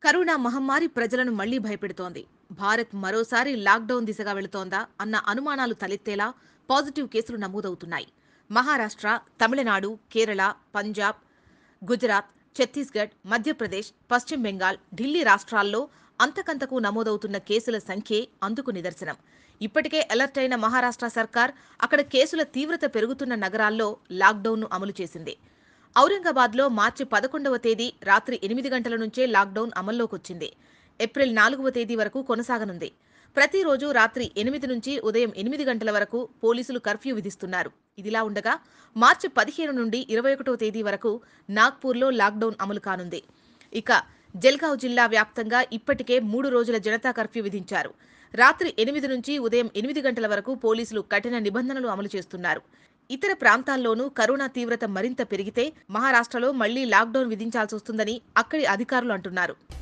corona మహమ్మారి ప్రజలను మళ్లీ భయపెడుతోంది భారత్ మరోసారి లాక్డౌన్ దిశగా వెళుతోందా అన్న అనుమానాలు తలెత్తేలా పాజిటివ్ కేసులు నమోదవుతున్నాయి మహారాష్ట్ర తమిళనాడు కేరళ పంజాబ్ గుజరాత్ ఛత్తీస్గఢ్ మధ్యప్రదేశ్ పశ్చిమ బెంగాల్ ఢిల్లీ రాష్ట్రాల్లో అంతకంతకు నమోదవుతున్న కేసుల సంఖ్యే అందుకు నిదర్శనం ఇప్పటికే అలర్ట్ అయిన మహారాష్ట్ర సర్కార్ అక్కడ కేసుల తీవ్రత పెరుగుతున్న నగరాల్లో లాక్డౌన్ను అమలు చేసింది ఔరంగాబాద్లో మార్చి పదకొండవ తేదీ రాత్రి ఎనిమిది గంటల నుంచే లాక్డౌన్ అమల్లోకొచ్చింది ఏప్రిల్ నాలుగవ తేదీ వరకు కొనసాగనుంది ప్రతిరోజు రాత్రి ఎనిమిది నుంచి ఉదయం ఎనిమిది గంటల వరకు పోలీసులు కర్ఫ్యూ విధిస్తున్నారు ఇదిలా ఉండగా మార్చి పదిహేను నుండి ఇరవై ఒకటో తేదీ వరకు నాగ్పూర్లో లాక్డౌన్ అమలు కానుంది ఇక జల్గావ్ జిల్లా వ్యాప్తంగా ఇప్పటికే మూడు రోజుల జనతా కర్ఫ్యూ విధించారు రాత్రి ఎనిమిది నుంచి ఉదయం ఎనిమిది గంటల వరకు పోలీసులు కఠిన నిబంధనలు అమలు చేస్తున్నారు ఇతర ప్రాంతాల్లోనూ కరోనా తీవ్రత మరింత పెరిగితే మహారాష్ట్రలో మళ్లీ లాక్డౌన్ విధించాల్సి వస్తుందని అక్కడి అధికారులు అంటున్నారు